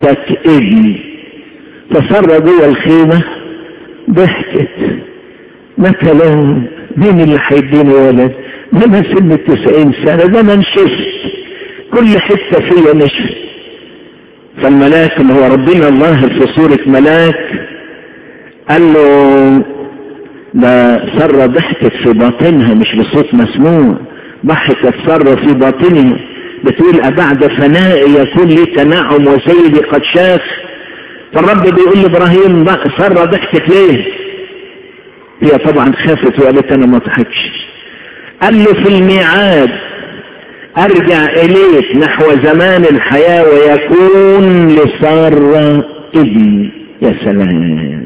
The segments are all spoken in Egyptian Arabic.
ابن فصر جوه الخيمة ضحكت مثلا مين اللي هيديني ولد ده انا سن التسعين سنة ده انا نشفت كل حتة فيا نشفت فالملاك اللي هو ربنا الله في صورة ملاك قال له ده سرة ضحكت في باطنها مش بصوت مسموع ضحكت سرة في باطنها بتقول أبعد فناء يكون لي تنعم وسيدي قد شاف فالرب بيقول لإبراهيم سرة ضحكت ليه هي طبعا خافت وقالت أنا ما ضحكش قال له في الميعاد أرجع إليك نحو زمان الحياة ويكون لسارة ابن يا سلام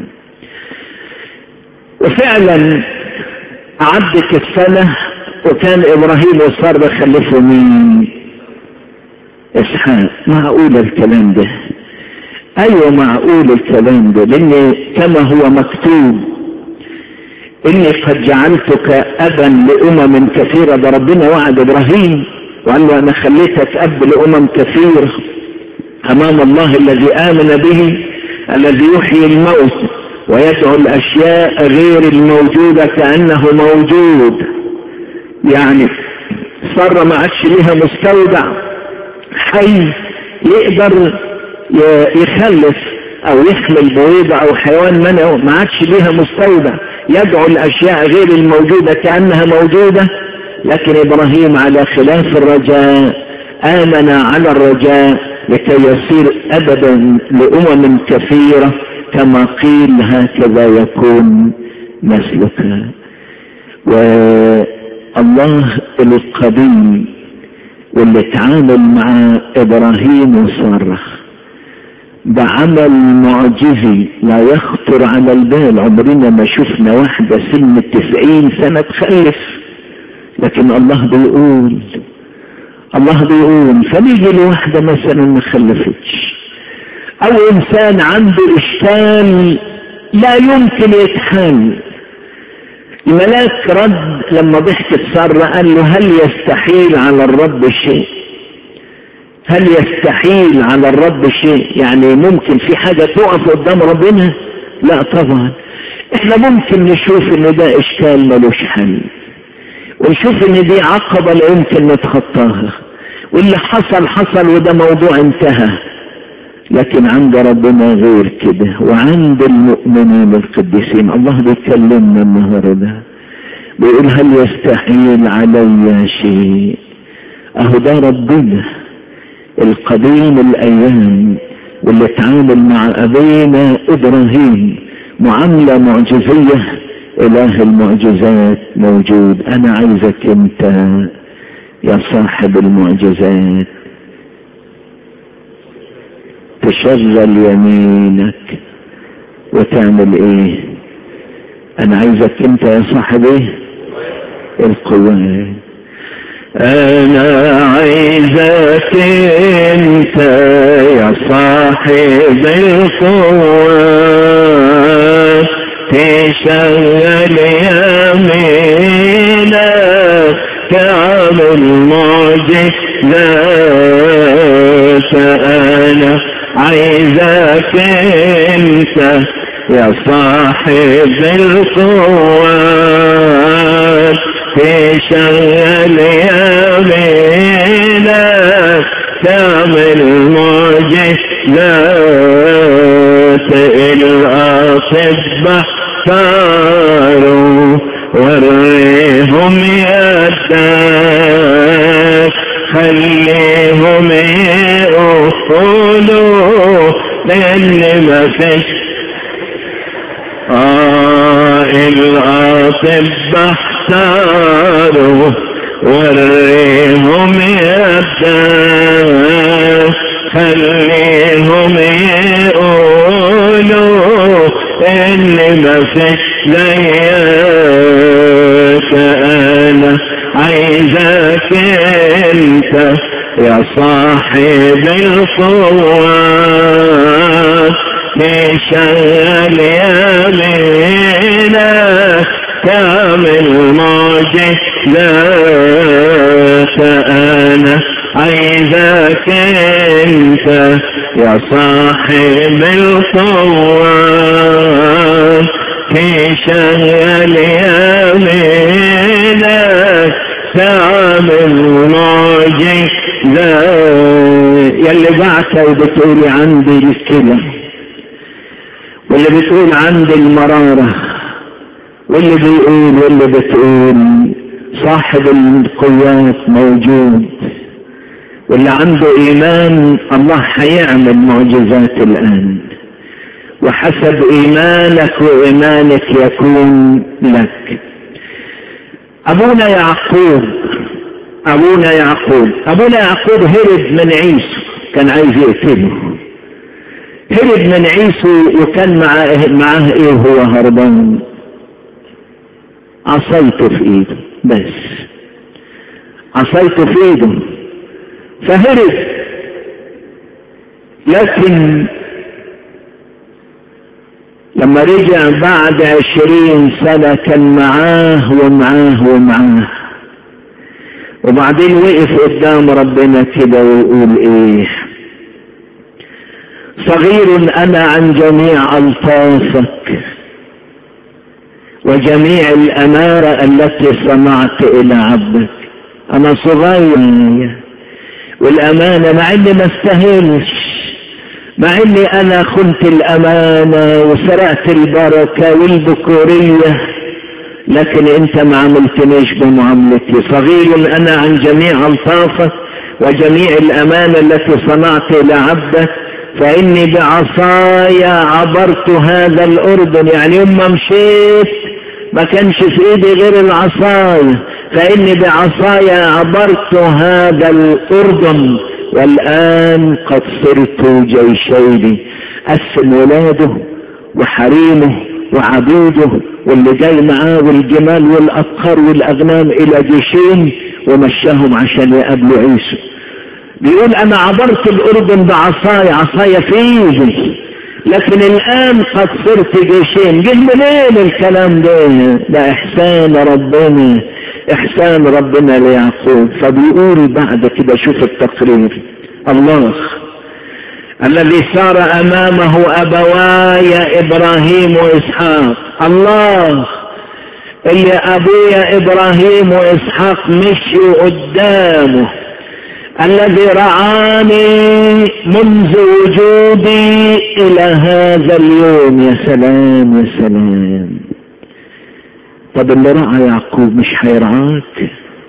وفعلا عدت السنة وكان إبراهيم وسارة خلفوا مين إسحاق معقول الكلام ده أيوة معقول الكلام ده لأن كما هو مكتوب إني قد جعلتك أبا لأمم كثيرة ده ربنا وعد إبراهيم وقال له أنا خليتك أب لأمم كثيرة أمام الله الذي آمن به الذي يحيي الموت ويدعو الأشياء غير الموجودة كأنه موجود يعني صار ما عادش ليها مستودع حي يقدر يخلف او يحمل بويضة او حيوان منعه ما عادش ليها مستودع يدعو الاشياء غير الموجودة كأنها موجودة لكن ابراهيم على خلاف الرجاء امن على الرجاء لكي يصير ابدا لامم كثيرة كما قيل هكذا يكون نسلك والله القديم واللي اتعامل مع ابراهيم وساره بعمل معجزي لا يخطر على البال عمرنا ما شفنا واحدة سن التسعين سنة تخلف لكن الله بيقول الله بيقول فنيجي لواحدة مثلا ما خلفتش او انسان عنده اشكال لا يمكن يتحل الملاك رد لما ضحكت سارة قال له هل يستحيل على الرب شيء هل يستحيل على الرب شيء يعني ممكن في حاجة تقف قدام ربنا لا طبعا احنا ممكن نشوف ان ده اشكال ملوش حل ونشوف ان دي عقبة لا يمكن نتخطاها واللي حصل حصل وده موضوع انتهى لكن عند ربنا غير كده وعند المؤمنين القديسين الله بيكلمنا النهارده بيقول هل يستحيل علي شيء اهو ده ربنا القديم الايام واللي اتعامل مع ابينا ابراهيم معاملة معجزية اله المعجزات موجود انا عايزك انت يا صاحب المعجزات تشغل يمينك وتعمل ايه انا عايزك انت يا صاحب ايه القوات انا عايزك انت يا صاحب القوات تشغل يمينك تعمل معجزات انا عايزك انت يا صاحب القوات تشغل يمينك تعمل معجزات الأطباء صاروا وريهم يدك خليهم يقولوا لأن ما فيش آه الأطباء احتاروا وريهم يدك خليهم يقولوا ان ما فيش لياك انا عايزك انت يا صاحب القوات تشغل يمينك تعمل معجزات انا عايزك انت يا صاحب القوة تشغل يمينك تعمل معجزة يلي بعتها وبتقولي عندي الكلى واللي بتقول عندي المرارة واللي بيقول واللي بتقول صاحب القوات موجود واللي عنده ايمان الله هيعمل معجزات الان وحسب ايمانك وايمانك يكون لك ابونا يعقوب ابونا يعقوب ابونا يعقوب هرب من عيسو كان عايز يقتله هرب من عيسو وكان معاه معاه ايه هو هربان عصيته في ايده بس عصيته في ايده فهرب لكن لما رجع بعد عشرين سنة كان معاه ومعاه ومعاه وبعدين وقف قدام ربنا كده ويقول ايه صغير انا عن جميع الطافك وجميع الامارة التي صنعت الى عبدك انا صغير والامانة مع اني ما استاهلش مع اني انا خنت الامانة وسرقت البركة والبكورية لكن انت ما عملتنيش بمعاملتي صغير انا عن جميع الطافك وجميع الامانة التي صنعت الى عبدك فاني بعصايا عبرت هذا الاردن يعني يوم ما مشيت ما كانش في ايدي غير العصاية فاني بعصايا عبرت هذا الاردن والان قد صرت جيشين قسم ولاده وحريمه وعبيده واللي جاي معاه والجمال والابقار والاغنام الى جيشين ومشاهم عشان يقابلوا عيسو بيقول انا عبرت الاردن بعصاي عصاي في ايدي لكن الان قد صرت جيشين جه منين الكلام ده ده احسان ربنا احسان ربنا ليعقوب فبيقول بعد كده شوف التقرير الله الذي سار امامه ابواي ابراهيم واسحاق الله اللي ابويا ابراهيم واسحاق مشوا قدامه الذي رعاني منذ وجودي الى هذا اليوم يا سلام يا سلام طب اللي رعى يعقوب مش هيرعاك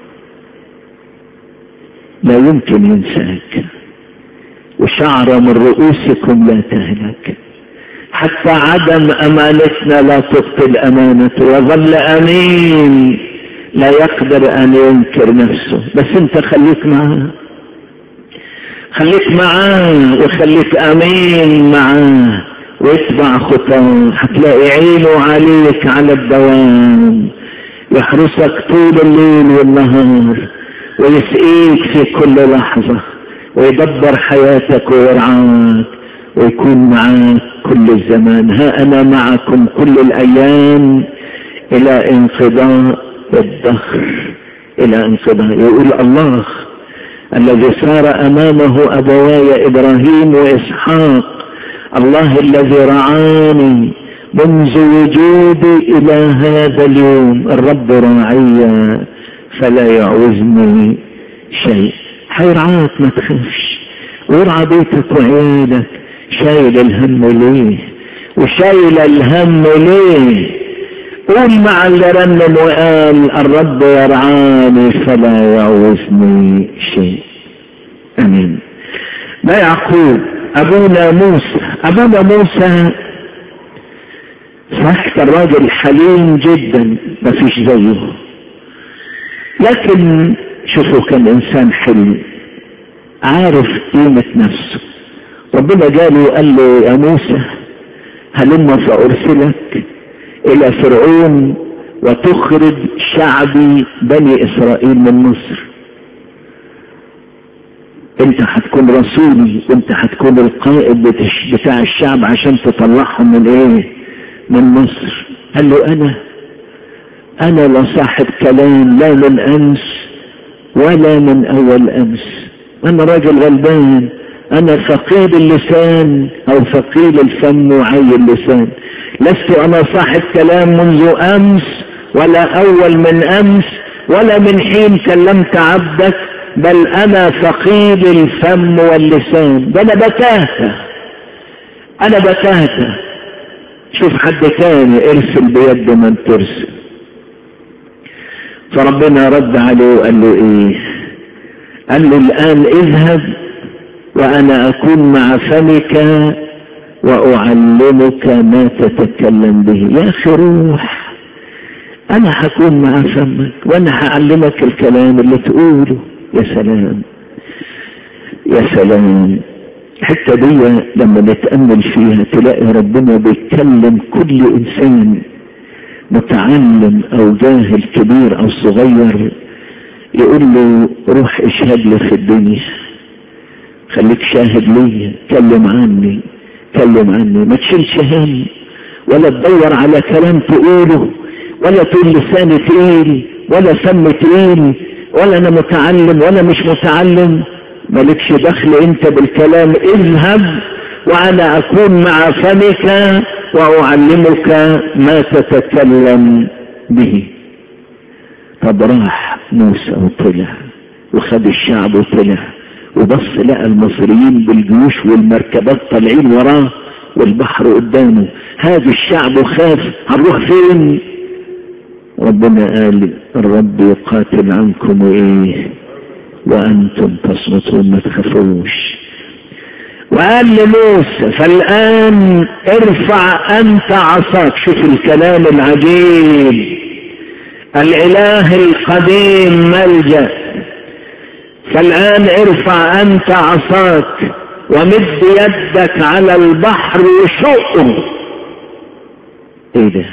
لا يمكن ينساك وشعر من رؤوسكم لا تهلك حتى عدم امانتنا لا تبطل امانته وظل امين لا يقدر ان ينكر نفسه بس انت خليك معاه خليك معاه وخليك امين معاه واتبع خطاه هتلاقي عينه عليك على الدوام يحرسك طول الليل والنهار ويسقيك في كل لحظة ويدبر حياتك ويرعاك ويكون معاك كل الزمان ها أنا معكم كل الأيام إلى انقضاء الدهر إلى انقضاء يقول الله الذي صار أمامه أبواي إبراهيم وإسحاق الله الذي رعاني منذ وجودي إلى هذا اليوم الرب راعي فلا يعوزني شيء حيرعاك ما تخافش وارعى بيتك وعيالك شايل الهم ليه وشايل الهم ليه قول مع اللي رنم وقال الرب يرعاني فلا يعوزني شيء امين ما يعقوب ابونا موسى ابونا موسى صح كان راجل حليم جدا ما فيش زيه لكن شوفوا كان انسان حلم عارف قيمة نفسه ربنا جاله وقال له يا موسى هلم فارسلك الى فرعون وتخرج شعبي بني اسرائيل من مصر انت هتكون رسولي وانت هتكون القائد بتاع الشعب عشان تطلعهم من ايه من مصر قال له انا انا لا صاحب كلام لا من امس ولا من اول امس انا راجل غلبان انا ثقيل اللسان او ثقيل الفم وعي اللسان لست انا صاحب كلام منذ امس ولا اول من امس ولا من حين كلمت عبدك بل انا ثقيل الفم واللسان ده انا بتاهته انا بتاهته شوف حد تاني ارسل بيد من ترسل فربنا رد عليه وقال له ايه قال له الان اذهب وانا اكون مع فمك واعلمك ما تتكلم به يا اخي روح انا هكون مع فمك وانا هعلمك الكلام اللي تقوله يا سلام يا سلام الحته دي لما نتامل فيها تلاقي ربنا بيتكلم كل انسان متعلم او جاهل كبير او صغير يقول له روح اشهد لي في الدنيا خليك شاهد لي كلم عني كلم عني ما تشيلش هم ولا تدور على كلام تقوله ولا تقول لساني تقيل ولا فم تقيل ولا انا متعلم ولا مش متعلم مالكش دخل انت بالكلام اذهب وانا اكون مع فمك واعلمك ما تتكلم به طب راح موسى وطلع وخد الشعب وطلع وبص لقى المصريين بالجيوش والمركبات طالعين وراه والبحر قدامه هذا الشعب خاف هنروح فين ربنا قال الرب يقاتل عنكم ايه وانتم تصمتون ما تخافوش وقال لموسى فالان ارفع انت عصاك شوف الكلام العجيب الاله القديم ملجا فالان ارفع انت عصاك ومد يدك على البحر وشقه ايه ده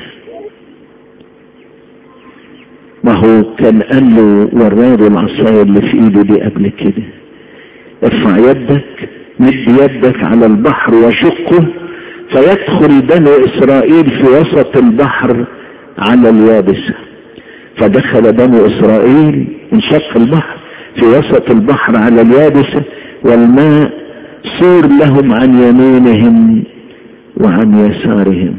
ما هو كان قال له وراه العصايه اللي في ايده دي قبل كده ارفع يدك مد يدك على البحر وشقه فيدخل بنو اسرائيل في وسط البحر على اليابسة فدخل بنو اسرائيل انشق البحر في وسط البحر على اليابسة والماء صور لهم عن يمينهم وعن يسارهم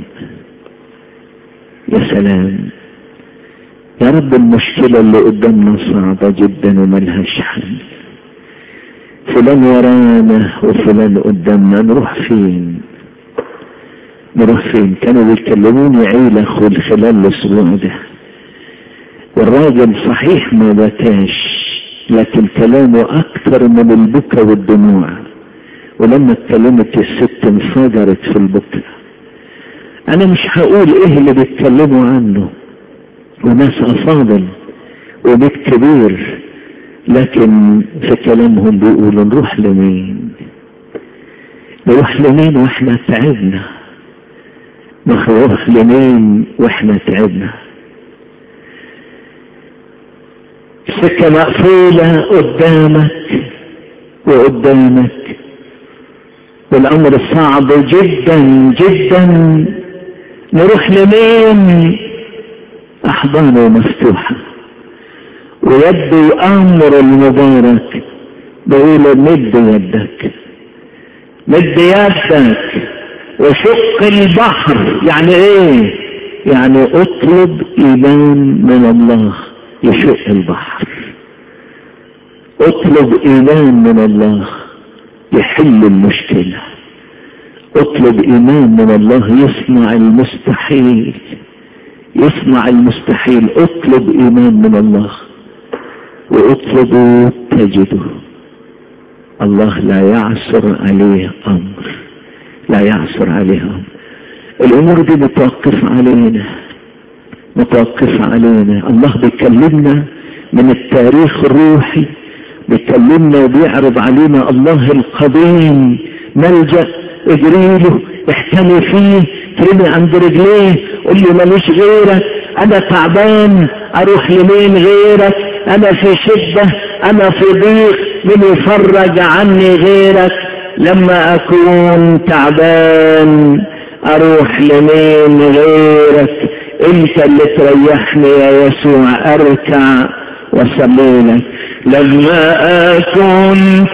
يا سلام يا رب المشكلة اللي قدامنا صعبة جدا وملهاش حل فلان ورانا وفلان قدامنا نروح فين نروح فين كانوا بيكلموني عيلة خل خلال الاسبوع ده والراجل صحيح ما بكاش لكن كلامه اكثر من البكا والدموع ولما اتكلمت الست انفجرت في البكا انا مش هقول ايه اللي بيتكلموا عنه وناس افاضل وبيت كبير لكن في كلامهم بيقولوا نروح لمين نروح لمين واحنا تعبنا نروح لمين واحنا تعبنا سكة مقفولة قدامك وقدامك والأمر صعب جدا جدا نروح لمين أحضانه مفتوحة ويده أمر المبارك بيقول مد يدك مد يدك وشق البحر يعني ايه يعني اطلب ايمان من الله يشق البحر اطلب ايمان من الله يحل المشكلة اطلب ايمان من الله يصنع المستحيل يصنع المستحيل اطلب ايمان من الله واطلبوا تجدوا الله لا يعثر عليه امر لا يعثر عليه امر الامور دي متوقفة علينا متوقفة علينا الله بيكلمنا من التاريخ الروحي بيكلمنا وبيعرض علينا الله القديم ملجأ اجريله احتمي فيه ترمي عند رجليه قول له ماليش غيرك انا تعبان اروح لمين غيرك انا في شدة انا في ضيق من يفرج عني غيرك لما اكون تعبان اروح لمين غيرك انت اللي تريحني يا يسوع اركع وصلي لك لما أكون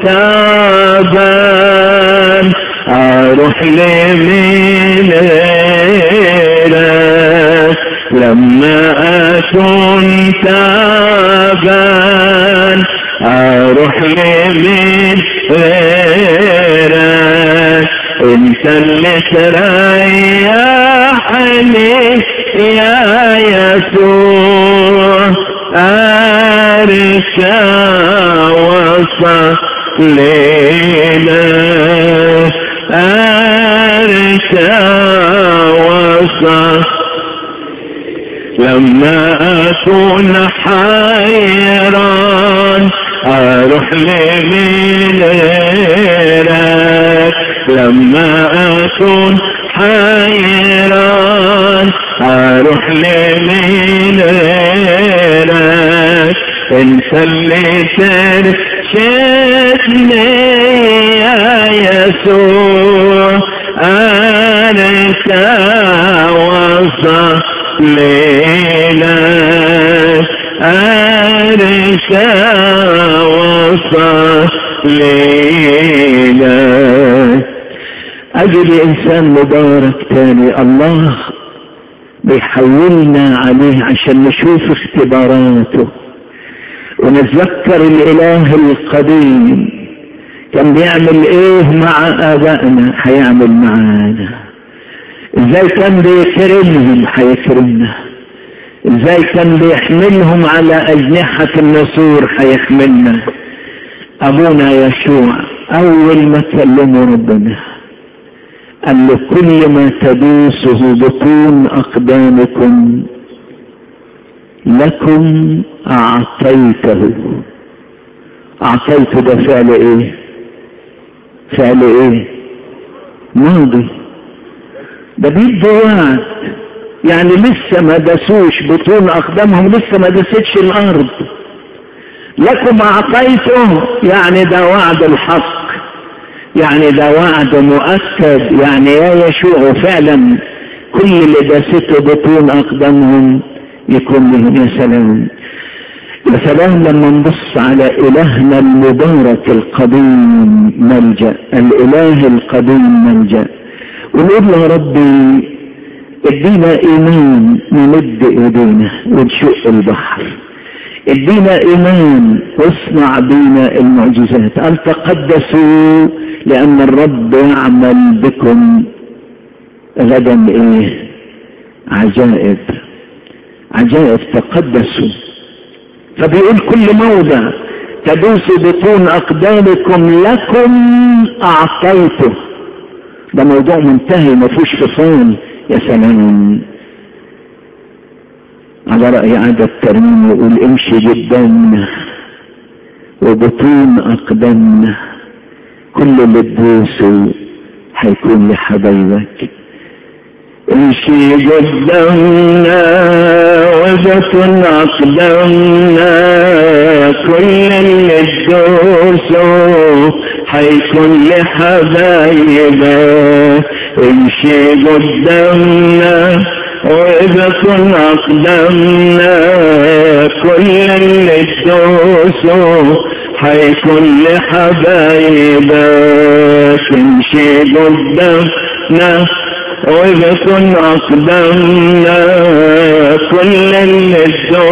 تعبان أروح لمين غيرك لما أكون تعبان أروح لمين غيرك انت اللي تريحني يا يسوع أرجع وصلينا أرجع وصل لما أكون حيران أروح لمين غيرك لما أكون حيران أروح لمين غيرك انت اللي ترشدني يا يسوع أنت وصل ليلك أنت وصل ليلك أجل إنسان مبارك تاني الله بيحولنا عليه عشان نشوف اختباراته ونتذكر الإله القديم كان بيعمل إيه مع آبائنا هيعمل معانا إزاي كان بيكرمهم هيكرمنا إزاي كان بيحملهم على أجنحة النسور هيحملنا أبونا يشوع أول ما كلمه ربنا قال له كل ما تدوسه بطون أقدامكم لكم أعطيته أعطيته ده فعل إيه فعل إيه ماضي ده بيدي وعد يعني لسه ما دسوش بطون أقدامهم لسه ما دستش الأرض لكم أعطيته يعني ده وعد الحق يعني ده وعد مؤكد يعني يا يشوع فعلا كل اللي داسته بطون أقدامهم يكون لهم يا سلام يا سلام لما نبص على إلهنا المبارك القديم ملجأ الإله القديم ملجأ ونقول يا ربي ادينا إيمان نمد إيدينا ونشق البحر ادينا إيمان واصنع بينا المعجزات قال تقدسوا لأن الرب يعمل بكم غدا إيه عجائب عجائب تقدسوا فبيقول كل موضع تدوس بطون أقدامكم لكم أعطيته ده موضوع منتهي ما فيهوش فصال يا سلام على رأي عادة الترميم يقول امشي قدامنا وبطون أقدامنا كل اللي تدوسه هيكون لحبايبك امشي قدامنا وبطن أقدامنا كل اللي تدوسه حيكون لحبايبك امشي قدامنا وبطن أقدامنا كل اللي تدوسه حيكون لحبايبك امشي قدامنا وبكن أقدامنا كل اللي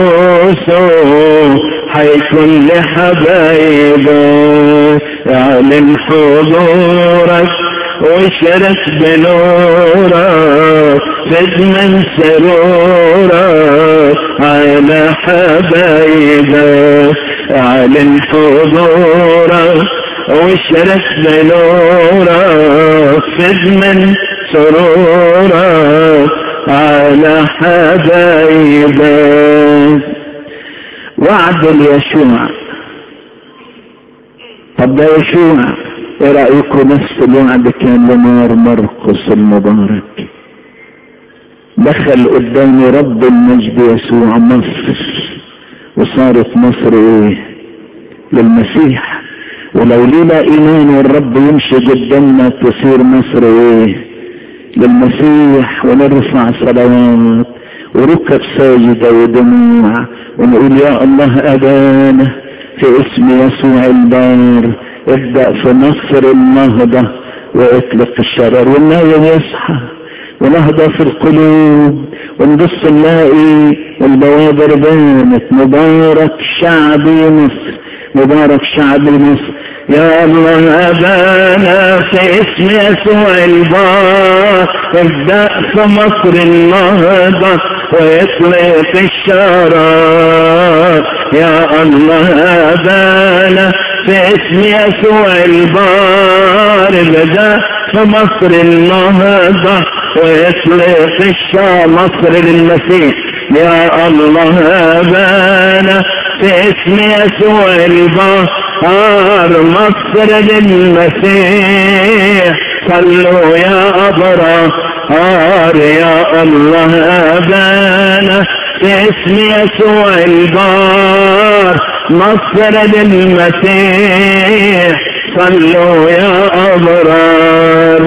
تدوسه حيكون لحبايبك اعلن حضورك وشرك بنورك فد من سرورك على حبايبك اعلن حضورك وشرك بنورك فد من سرورك على حبايبك وعد اليشوع طب ده يشوع ايه رأيكم نفس الوعد كان لنار مرقس المبارك دخل قدام رب المجد يسوع مصر وصارت مصر ايه للمسيح ولو لينا ايمان والرب يمشي قدامنا تصير مصر ايه للمسيح ونرفع صلوات وركب ساجدة ودموع ونقول يا الله أبانا في اسم يسوع البار ابدأ في نصر النهضة واطلق الشرر والنايم يصحى ونهضة في القلوب ونبص نلاقي البوابر بانت مبارك شعبي مصر مبارك شعبي مصر يا الله أبانا في اسم يسوع البار ابدأ في مصر النهضة ويطلق الشرار يا الله أبانا في اسم يسوع البار ابدأ في مصر النهضة ويطلق الشام مصر للمسيح يا الله أبانا في اسم يسوع البار مصر للمسيح صلوا يا أبرار يا الله أبانا في اسم يسوع البار مصر للمسيح صلوا يا أبرار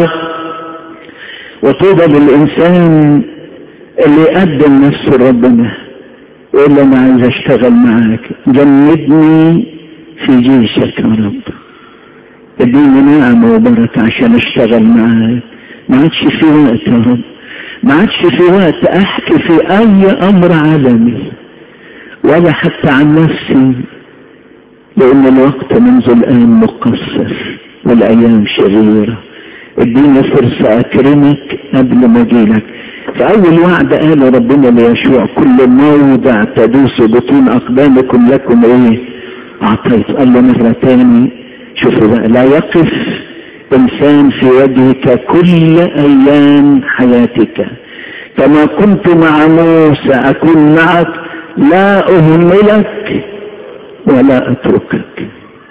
وطوبى بالإنسان اللي يقدم نفسه لربنا يقول له أنا عايز أشتغل معاك جندني في جيشك يا رب اديني نعمة وبركة عشان أشتغل معاك ما عادش في وقت يا رب ما عادش في وقت أحكي في أي أمر عالمي ولا حتى عن نفسي لأن الوقت منذ الآن مقصر والأيام شريرة اديني فرصة أكرمك قبل ما أجيلك فأول وعد قاله ربنا ليشوع كل موضع تدوس بطون أقدامكم لكم إيه أعطيت قال له مرة تاني شوفوا بقى لا يقف إنسان في وجهك كل أيام حياتك كما كنت مع موسى أكون معك لا أهملك ولا أتركك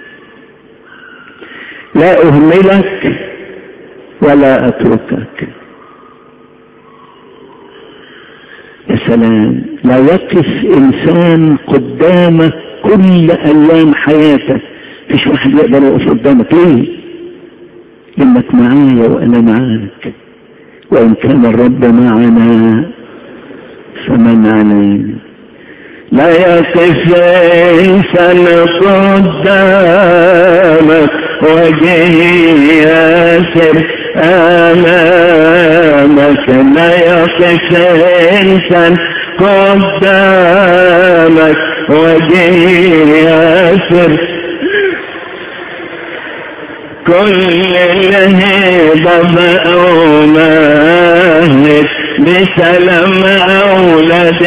لا أهملك ولا أتركك يا سلام لا يقف إنسان قدامك كل أيام حياتك مفيش واحد يقدر يقف قدامك ليه؟ إنك معايا وأنا معاك وإن كان الرب معنا فمن علينا لا يقف إنسان قدامك وجهي ياسر أمامك لا يقف إنسان قدامك وجهي ياسر كل الهضم أو مهد بسلام أولاد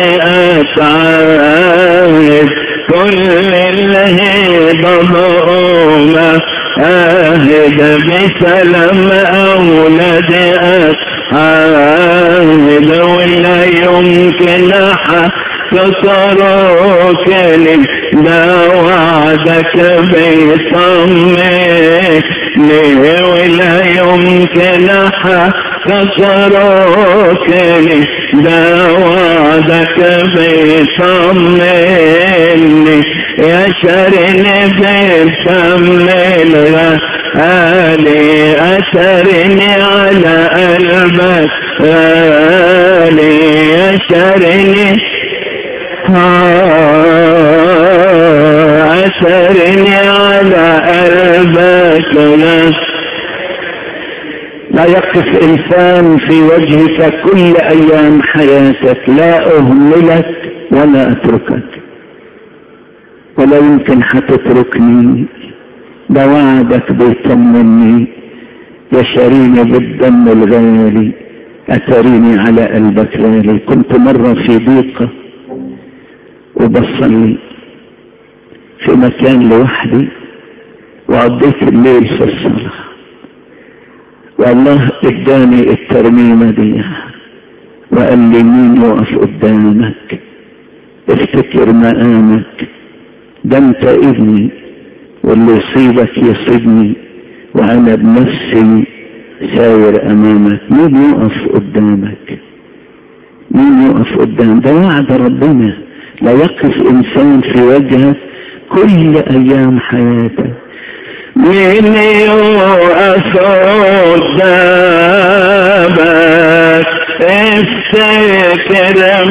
أسعاد كل الهضم أو مهد بسلام أولاد أسعاد ولا يمكن أحد تتركني لا وعدك بيطمني ولا يمكن تتركني لا وعدك بيطمني يا شرني بتمل غالي أسرني على قلبك غالي يا شرني أسرني على قلبك لا يقف إنسان في وجهك كل أيام حياتك لا أهملك ولا أتركك ولا يمكن حتتركني ده وعدك بيطمني يشاريني بالدم الغالي أتريني على قلبك غالي كنت مرة في ضيقة وبصلي في مكان لوحدي وقضيت الليل في الصلاة والله اداني الترميمة دي وقال لي مين يقف قدامك افتكر مقامك ده انت ابني واللي يصيبك يصيبني وانا بنفسي ساير امامك مين يقف قدامك مين يقف قدام ده وعد ربنا لا يقف انسان في وجهك كل ايام حياتك مين يقف قدامك افتكر افتكر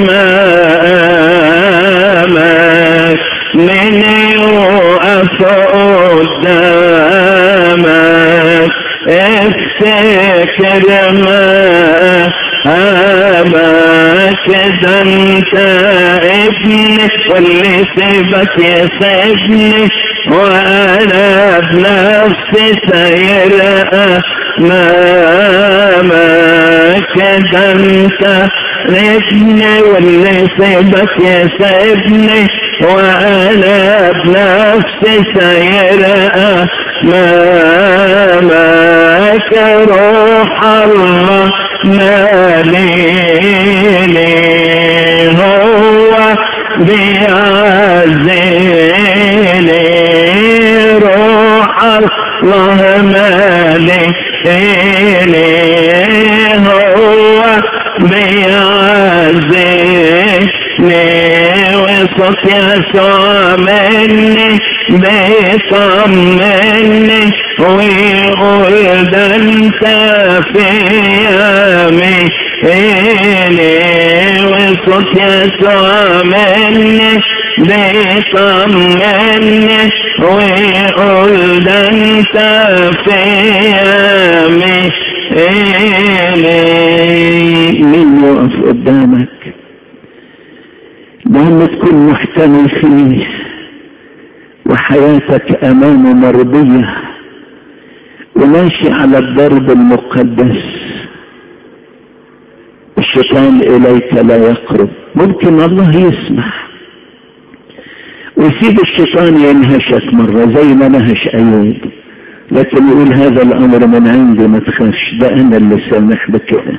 مامك من يوقف قدامك افتكر مامك ده انت ابني واللي سيبك يسيبني وانا بنفسي سيرقى مامك ده انت ابني واللي سيبك يسيبني وانا بنفسي سيرقى مامك روح الله ماليني هو بيعزيني روح الله ماليني هو بيعزيني وصوت يسوع مني بيطمني ويقول ده انت في يميني وصوت يسوع مني بيطمني ويقول ده انت في يميني مين يقف قدامك مهم تكون محتمي فيه وحياتك امامه مرضية وماشي على الدرب المقدس الشيطان اليك لا يقرب ممكن الله يسمح ويسيب الشيطان ينهشك مرة زي ما نهش ايوب لكن يقول هذا الامر من عندي ما تخافش ده انا اللي سامح بكده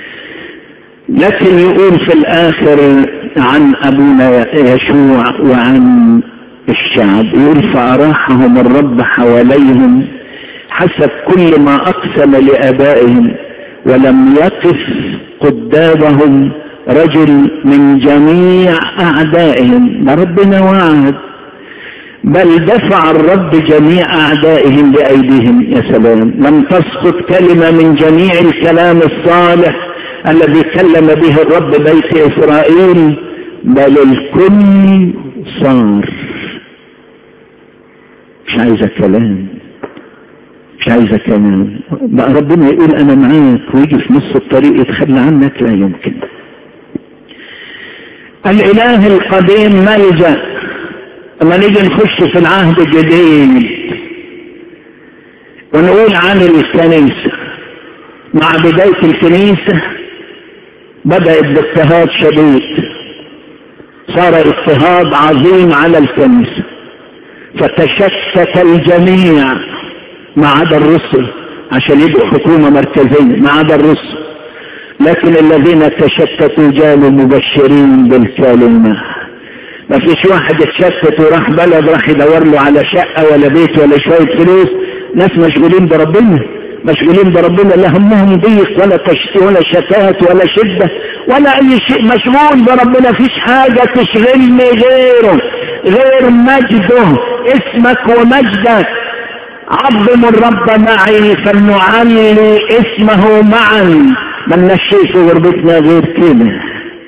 لكن يقول في الاخر عن ابونا يشوع وعن الشعب يقول فاراحهم الرب حواليهم حسب كل ما اقسم لابائهم ولم يقف قدامهم رجل من جميع اعدائهم ده ربنا وعد بل دفع الرب جميع اعدائهم بايديهم يا سلام لم تسقط كلمه من جميع الكلام الصالح الذي كلم به الرب بيت اسرائيل بل الكل صار مش عايزه كلام مش عايزه كلام بقى ربنا يقول انا معاك ويجي في نص الطريق يتخلى عنك لا يمكن الاله القديم ملجا لما نيجي نخش في العهد الجديد ونقول عن الكنيسه مع بدايه الكنيسه بدات باضطهاد شديد صار اضطهاد عظيم على الكنيسه فتشتت الجميع ما عدا الرسل عشان يبقوا حكومة مركزية ما عدا الرسل لكن الذين تشتتوا جالوا مبشرين بالكلمة ما فيش واحد اتشتت وراح بلد راح يدور له على شقة ولا بيت ولا شوية فلوس ناس مشغولين بربنا مشغولين بربنا لا همهم ضيق ولا تشتي ولا شتات ولا شدة ولا أي شيء مشغول بربنا فيش حاجة تشغلني غيره غير مجده اسمك ومجدك عظموا الرب معي فلنعلي اسمه معا ما نشيش غربتنا غير كده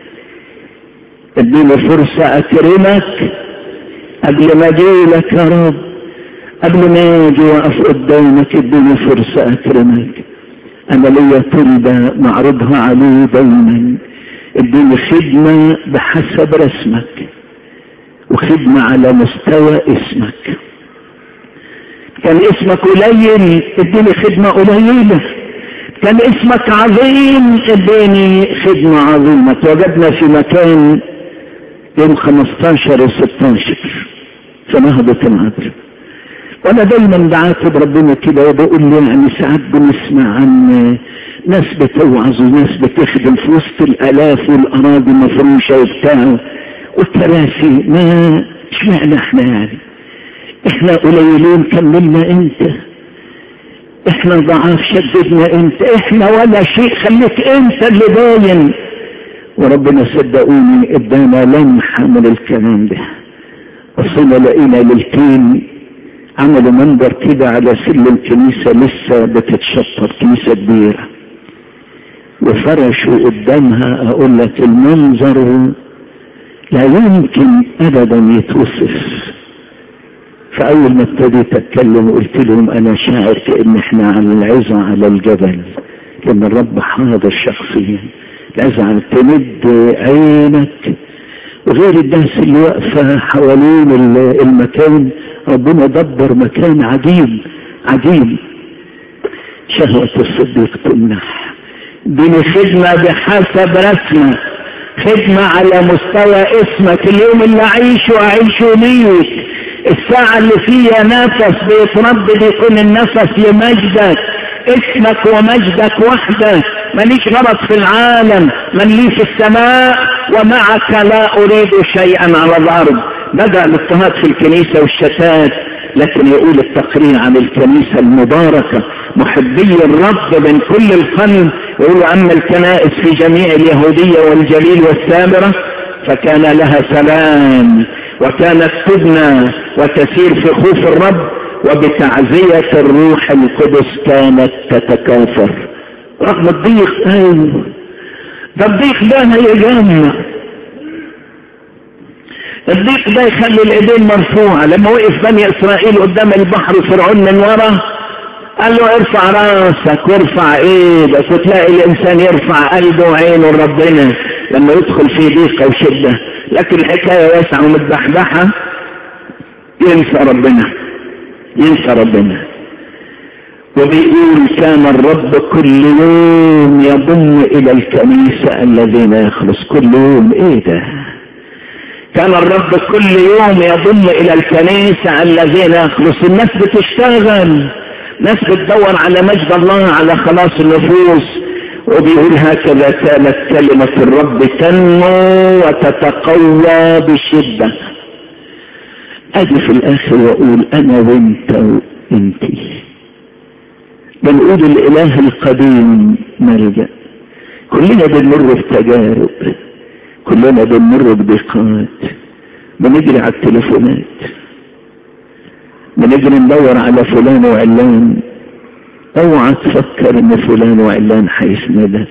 اديني فرصة اكرمك قبل ما اجيلك يا رب قبل ما اجي واقف قدامك اديني فرصة اكرمك انا ليا طلبة معرضها عليه دايما اديني خدمة بحسب رسمك وخدمة على مستوى اسمك كان اسمك قليل اديني خدمة قليلة كان اسمك عظيم اديني خدمة عظيمة توجدنا في مكان يوم 15 و 16 في نهضة العدل وانا دايما بعاتب ربنا كده وبقول له يعني ساعات بنسمع عن ناس بتوعظ وناس بتخدم في وسط الالاف والاراضي مفروشه وبتاع والكراسي ما اشمعنى احنا يعني احنا قليلين كملنا انت احنا ضعاف شددنا انت احنا ولا شيء خليك انت اللي باين وربنا صدقوني ادانا لمحة من الكلام ده وصلنا لقينا للكين عملوا منبر كده على سلم كنيسة لسه بتتشطر كنيسة كبيرة وفرشوا قدامها اقول لك المنظر لا يمكن ابدا يتوصف فاول ما ابتديت اتكلم قلت لهم انا شاعر كان احنا على العظة على الجبل لان الرب حاضر شخصيا العظة تمد عينك وغير الناس اللي واقفة حوالين المكان ربنا دبر مكان عجيب عجيب شهوة الصديق تمنح دي خدمة بحسب رسمة خدمة على مستوى اسمك اليوم اللي أعيشه أعيشه ليك الساعة اللي فيها نفس بيتردد يكون النفس لمجدك اسمك ومجدك وحدك ماليش غرض في العالم من لي في السماء ومعك لا أريد شيئا على الأرض بدأ الاضطهاد في الكنيسة والشتات لكن يقول التقرير عن الكنيسة المباركة محبي الرب من كل القلب يقول أما الكنائس في جميع اليهودية والجليل والسامرة فكان لها سلام وكانت تبنى وتسير في خوف الرب وبتعزية الروح القدس كانت تتكاثر رغم الضيق ايوه ده الضيق ده هيجمع الضيق ده يخلي الايدين مرفوعة لما وقف بني اسرائيل قدام البحر فرعون من ورا قال له ارفع راسك وارفع ايدك وتلاقي الانسان يرفع قلبه وعينه لربنا لما يدخل في ضيقة وشدة لكن الحكاية واسعة ومتبحبحة ينسى ربنا ينسى ربنا وبيقول كان الرب كل يوم يضم الى الكنيسة الذين يخلص كل يوم ايه ده كان الرب كل يوم يضم الى الكنيسة الذين يخلص الناس بتشتغل ناس بتدور على مجد الله على خلاص النفوس وبيقول هكذا كانت كلمة الرب تنمو وتتقوى بشدة اجي في الاخر واقول انا وانت وانتي بنقول الاله القديم ملجأ كلنا بنمر بتجارب كلنا بنمر بضيقات بنجري على التليفونات بنجري ندور على فلان وعلان اوعى تفكر ان فلان وعلان هيسندك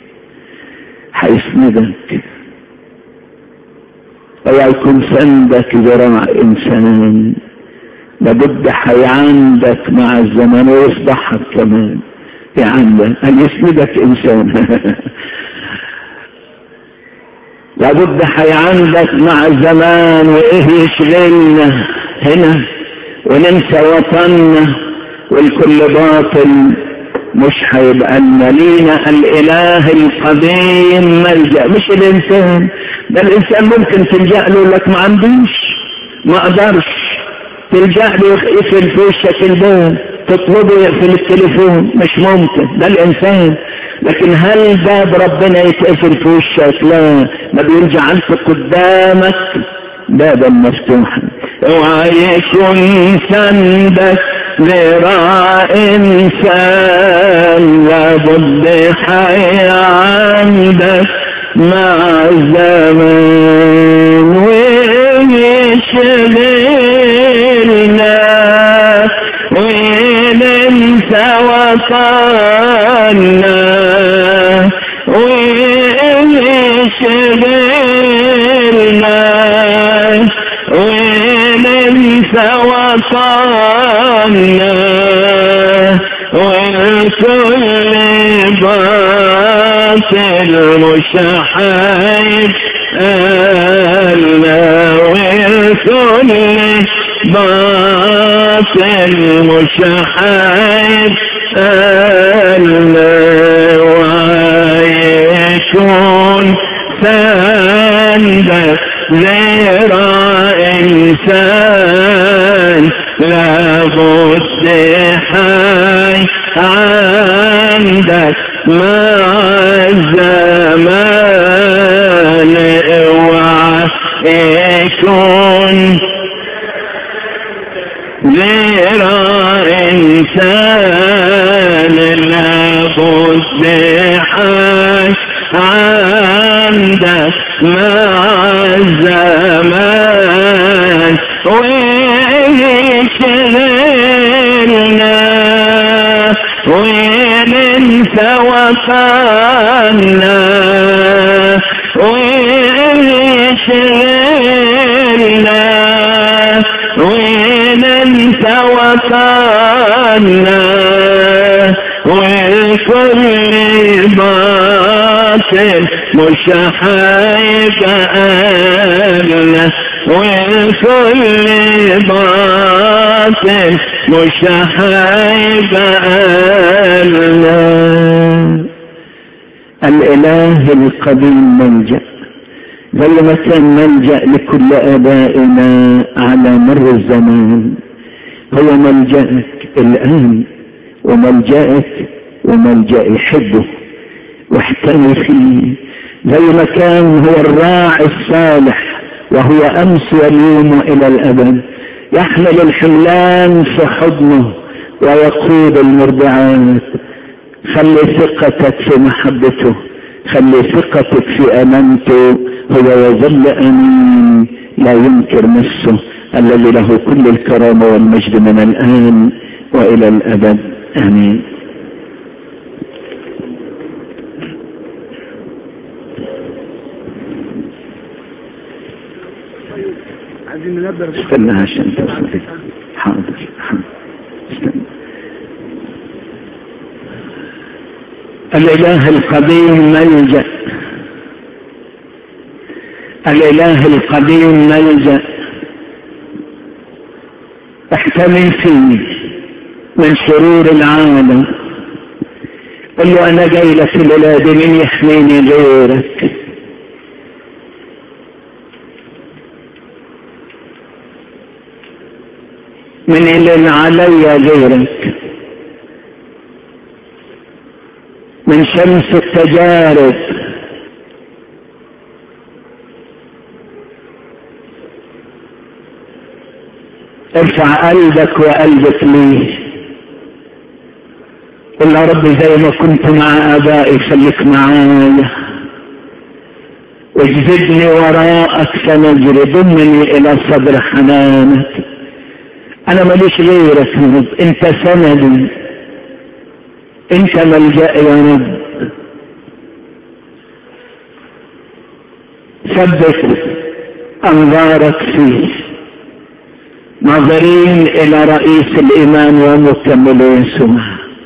هيسندك اوعى يكون سندك ذراع انسان لابد هيعندك مع الزمن ويفضحك كمان يعندك ان يسندك انسان لابد هيعندك مع الزمان وايه يشغلنا هنا وننسى وطننا والكل باطل مش هيبقى لنا لينا الاله القديم ملجا مش الانسان ده الانسان ممكن تلجا له لك ما عندوش ما اقدرش تلجا له يقفل في وشك الباب تطلبه يقفل التليفون مش ممكن ده الانسان لكن هل باب ربنا يتقفل في وشك لا ما بيرجعلك قدامك بابا مفتوحا اوعى يكون سندك ذراع انسان لابد حي عندك مع الزمان ويشغلنا وننسى وطننا ويشغلنا وننسى وطننا والكل باطل مشحيب ألا والكل باطل مشحيب ألا ويكون سندك غير إنسان لابد حي عندك مع الزمان اوعى يكون غير إنسان لابد حي عندك مع الزمان ويشغلنا وننسى وكلنا ويشغلنا وين انت وكلنا والكل باطل مش حيبقالنا والكل باطل مش حيبقالنا الإله القديم ملجأ زي ما كان ملجأ لكل آبائنا على مر الزمان هو ملجأك الآن وملجأك وملجأ يحبه واحتمي فيه زي ما كان هو الراعي الصالح وهو أمس واليوم إلى الأبد يحمل الحملان في حضنه ويقود المرضعات خلي ثقتك في محبته خلي ثقتك في امانته هو يظل امين لا ينكر نفسه الذي له كل الكرامه والمجد من الان والى الابد امين عايزين ننبه استنى عشان تصلي حاضر حاضر استنى الاله القديم ملجأ الاله القديم ملجأ احتمي فيه من شرور العالم قل له انا جاي لك الولاد من يحميني غيرك من اللي علي غيرك من شمس التجارب ارفع قلبك وقلبك ليه قل يا رب زي ما كنت مع ابائي خليك معايا واجذبني وراءك فنجري ضمني الى صدر حنانك انا ماليش غيرك يا رب انت سندي انت ملجأ يا رب ثبت انظارك فيه ناظرين الى رئيس الايمان ومكمل يسوع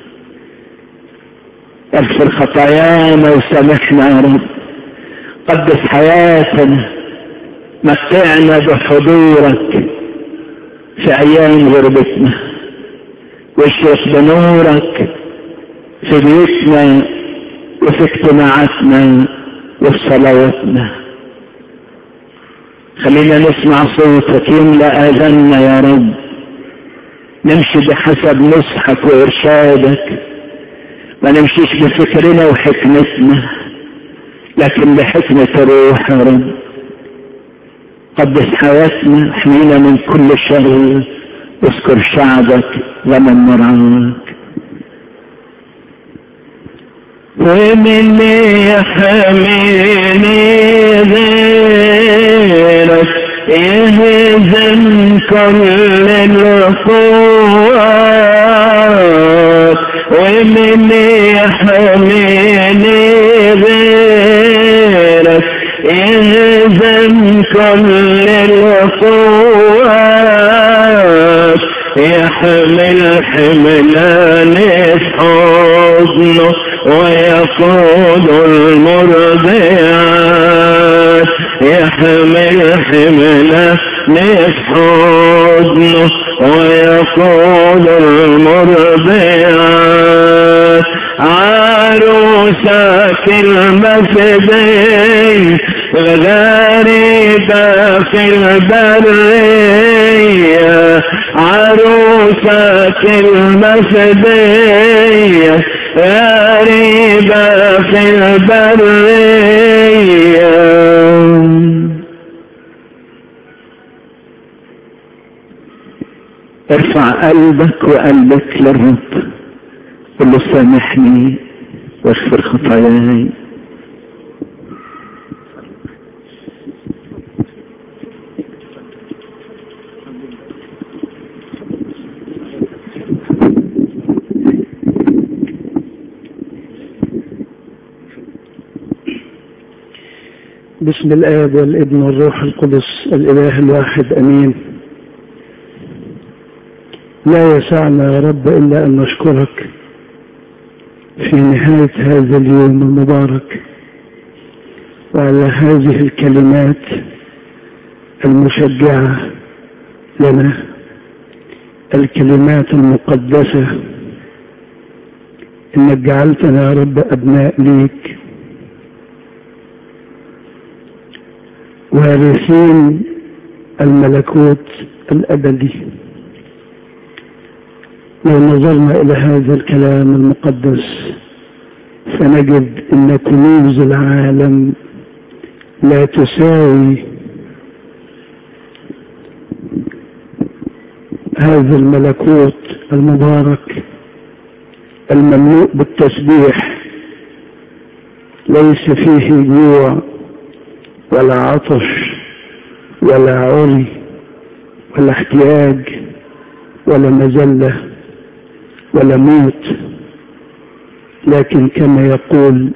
اغفر خطايانا وسامحنا يا رب قدس حياتنا متعنا بحضورك في ايام غربتنا واشرق بنورك في بيوتنا وفي اجتماعاتنا وفي صلواتنا خلينا نسمع صوتك يملا اذاننا يا رب نمشي بحسب نصحك وارشادك ما نمشيش بفكرنا وحكمتنا لكن بحكمة الروح يا رب قدس حياتنا احمينا من كل شر واذكر شعبك ومن مرعاك ومن يحميني غيرك يهزم كل القوات ومن يحميني غيرك يهزم كل القوات يحمل حملان في حضنه ويقود المرضعات يحمل حمله في حضنه ويقود المرضعات عروسك المسجين غريبة في البرية عروسك المسجين غريبة في البرية ارفع قلبك وقلبك للرب قل له سامحني واغفر خطاياي بسم الآب والابن والروح القدس الإله الواحد أمين لا يسعنا يا رب إلا أن نشكرك في نهاية هذا اليوم المبارك وعلى هذه الكلمات المشجعة لنا الكلمات المقدسة إنك جعلتنا يا رب أبناء ليك وارثين الملكوت الأبدي لو نظرنا إلى هذا الكلام المقدس فنجد أن كنوز العالم لا تساوي هذا الملكوت المبارك المملوء بالتسبيح ليس فيه جوع ولا عطش ولا عري ولا احتياج ولا مذلة ولا موت لكن كما يقول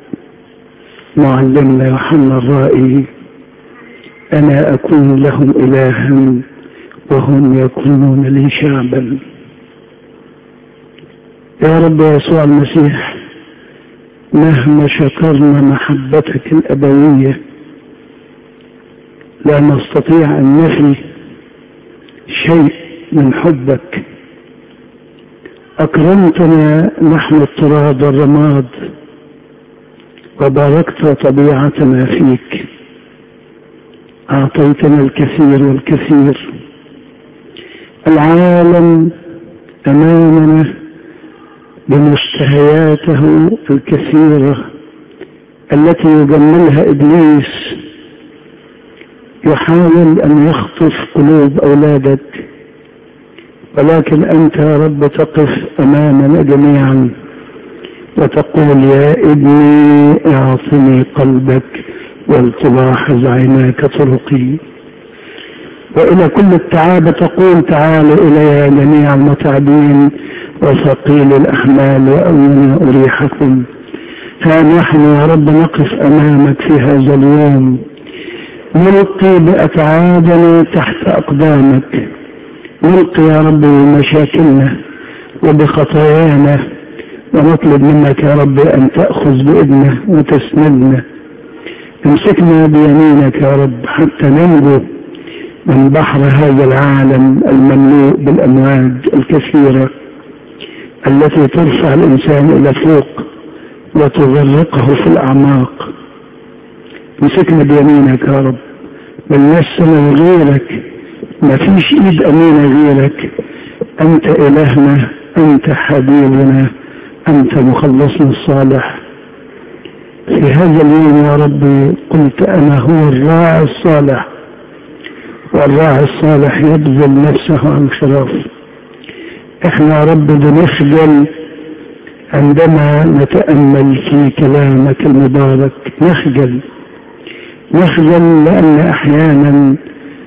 معلمنا يوحنا الرائي أنا أكون لهم إلها وهم يكونون لي شعبا يا رب يسوع المسيح مهما شكرنا محبتك الأبوية لا نستطيع أن نفي شيء من حبك أكرمتنا نحن التراب والرماد وباركت طبيعتنا فيك أعطيتنا الكثير والكثير العالم أمامنا بمشتهياته الكثيرة التي يجملها إبليس يحاول أن يخطف قلوب أولادك ولكن أنت يا رب تقف أمامنا جميعا وتقول يا ابني اعطني قلبك ولتلاحظ عيناك طرقي وإلى كل التعابة تقول تعالوا إلي جميع المتعبين وثقيل الأحمال وأولي أريحكم ها نحن يا رب نقف أمامك في هذا اليوم نلقي بأتعابنا تحت أقدامك نلقي يا رب بمشاكلنا وبخطايانا ونطلب منك يا رب أن تأخذ بإذنه وتسندنا امسكنا بيمينك يا رب حتى ننجو من بحر هذا العالم المملوء بالأمواج الكثيرة التي ترفع الإنسان إلى فوق وتغرقه في الأعماق مسكنا بيمينك يا رب ملنسنا غيرك ما فيش ايد امينة غيرك انت الهنا انت حبيبنا انت مخلصنا الصالح في هذا اليوم يا ربي قلت انا هو الراعي الصالح والراعي الصالح يبذل نفسه عن خلاف احنا يا رب بنخجل عندما نتأمل في كلامك المبارك نخجل نخجل لأن أحيانا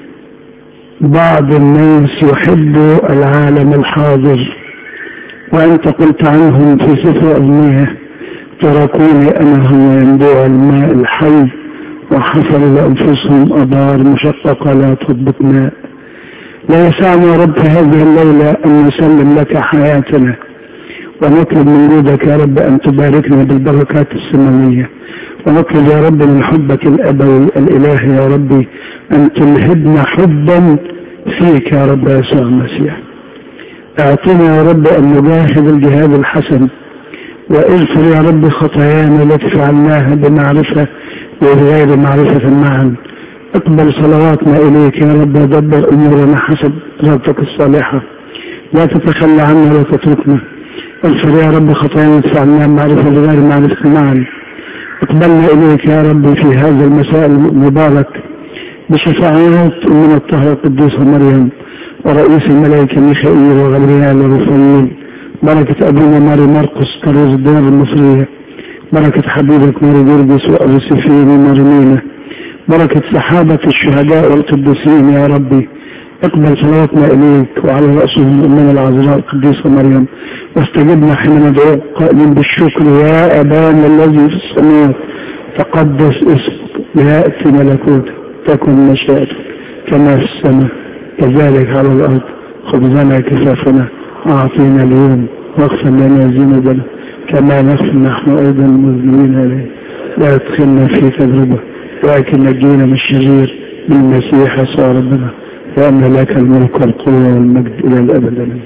بعض الناس يحب العالم الحاضر وأنت قلت عنهم في سفر المياه تركوني أنا هو ينبوع الماء الحي وحفروا لأنفسهم أبار مشققة لا تضبط ماء لا يسعنا يا رب هذه الليلة أن نسلم لك حياتنا ونطلب من جودك يا رب أن تباركنا بالبركات السماوية ونطلب يا رب من حبك الأبوي الإلهي يا ربي أن تلهبنا حبا فيك يا رب يسوع المسيح اعطنا يا رب أن نجاهد الجهاد الحسن واغفر يا رب خطايانا التي فعلناها بمعرفة وبغير معرفة معا اقبل صلواتنا إليك يا رب ودبر أمورنا حسب رغبتك الصالحة لا تتخلى عنا ولا تتركنا اغفر يا رب خطايانا فعلناها معرفة وغير معرفة معا اقبلنا إليك يا رب في هذا المساء المبارك بشفاعات من الطهر القديسة مريم ورئيس الملائكة ميخائيل وغبريال ورفايل بركة أبونا ماري مرقس كروز الدار المصرية بركة حبيبك ماري جرجس وأبو سفين وماري مينا بركة صحابة الشهداء والقديسين يا ربي اقبل صلاتنا إليك وعلى رأسهم أمنا العذراء القديسة مريم واستجبنا حين ندعوك قائلين بالشكر يا أبانا الذي في السماء تقدس اسمك ليأتي ملكوتك تكن مشيئتك كما في السماء كذلك على الأرض خبزنا كفافنا أعطينا اليوم واغفر لنا ذنوبنا كما نغفر نحن أيضا المذنبين إليه لا يدخلنا في تجربة ولكن نجينا من الشرير بالمسيح يسوع ربنا لأن لك الملك والقوة والمجد إلى الأبد آمين.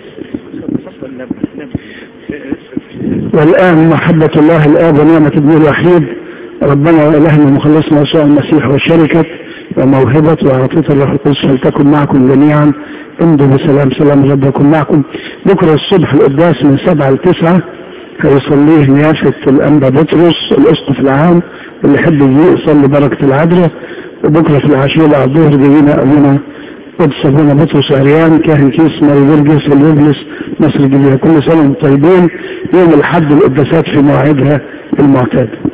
والآن محبة الله الآب ونعمة ابنه الوحيد ربنا وإلهنا مخلصنا يسوع المسيح وشركة وموهبة وعطية الروح القدس فلتكن معكم جميعا امضوا بسلام سلام الرب يكن معكم بكرة الصبح القداس من سبعة لتسعة هيصليه نيافة الأنبا بطرس الأسقف العام اللي يحب يجي يصلي بركة العذراء وبكرة في العشية على الظهر جايين أبونا قدس أبونا بطرس عريان كاهن كيس ماري برجس الوبلس مصر الجديدة كل سنة وانتم طيبين يوم الحد القداسات في مواعيدها المعتاده